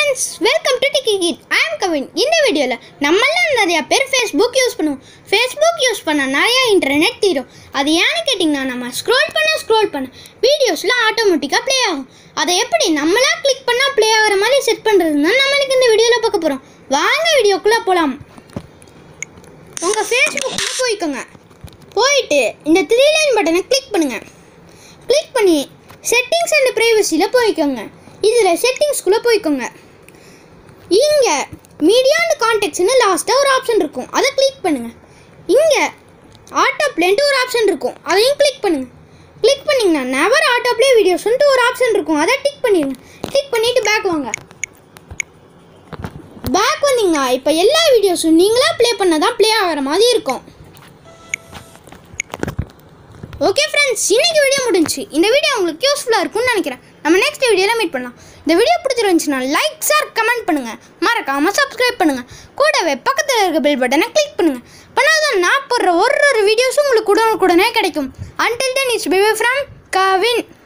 friends welcome to டிக்கி கிட் I am Kavin இந்த வீடியோவில் நம்மளாம் நிறையா பேர் ஃபேஸ்புக் யூஸ் பண்ணுவோம் ஃபேஸ்புக் யூஸ் பண்ண நிறையா இன்டர்நெட் தீரும் அது ஏன்னு கேட்டிங்கன்னா நம்ம ஸ்க்ரோல் பண்ண ஸ்க்ரோல் பண்ண வீடியோஸ்லாம் ஆட்டோமேட்டிக்காக ப்ளே ஆகும் அதை எப்படி நம்மளா கிளிக் பண்ணால் ப்ளே ஆகிற மாதிரி செட் பண்ணுறதுன்னு நம்மளுக்கு இந்த வீடியோவில் பார்க்க போகிறோம் வாங்க வீடியோக்குள்ளே போகலாம் உங்கள் ஃபேஸ்புக்கில் போய்க்கோங்க போயிட்டு இந்த த்ரீ லைன் பட்டனை கிளிக் பண்ணுங்கள் கிளிக் பண்ணி செட்டிங்ஸ் அண்ட் ப்ரைவசியில் போய்க்கோங்க இதில் செட்டிங்ஸ்குள்ளே போய்க்கோங்க இங்கே மீடியா அண்ட் கான்டெக்ட்ஸ்னு லாஸ்ட்டாக ஒரு ஆப்ஷன் இருக்கும் அதை கிளிக் பண்ணுங்கள் இங்கே ஆட்டோ பிளேன்ட்டு ஒரு ஆப்ஷன் இருக்கும் அதையும் கிளிக் பண்ணுங்கள் கிளிக் பண்ணிங்கன்னா நெவர் ஆட்டோ ப்ளே வீடியோஸ்ன்ட்டு ஒரு ஆப்ஷன் இருக்கும் அதை டிக் பண்ணிடுங்க டிக் பண்ணிவிட்டு பேக் வாங்க பேக் வந்தீங்கன்னா இப்போ எல்லா வீடியோஸும் நீங்களா ப்ளே பண்ண தான் ப்ளே ஆகிற மாதிரி இருக்கும் ஓகே ஃப்ரெண்ட்ஸ் இன்னைக்கு வீடியோ முடிஞ்சுச்சு இந்த வீடியோ உங்களுக்கு யூஸ்ஃபுல்லாக இருக்கும்னு நினைக்கிறேன் நம்ம நெக்ஸ்ட் வீடியோவில் மீட் பண்ணலாம் இந்த வீடியோ பிடிச்சிருந்துச்சுன்னா லைக் சார் கமெண்ட் பண்ணுங்கள் மறக்காமல் சப்ஸ்கிரைப் பண்ணுங்கள் கூடவே பக்கத்தில் இருக்க பெல் பட்டனை கிளிக் பண்ணுங்கள் பண்ணாதான் நான் போடுற ஒரு ஒரு வீடியோஸும் உங்களுக்கு உடனுக்குடனே கிடைக்கும் until then it's baby from Kavin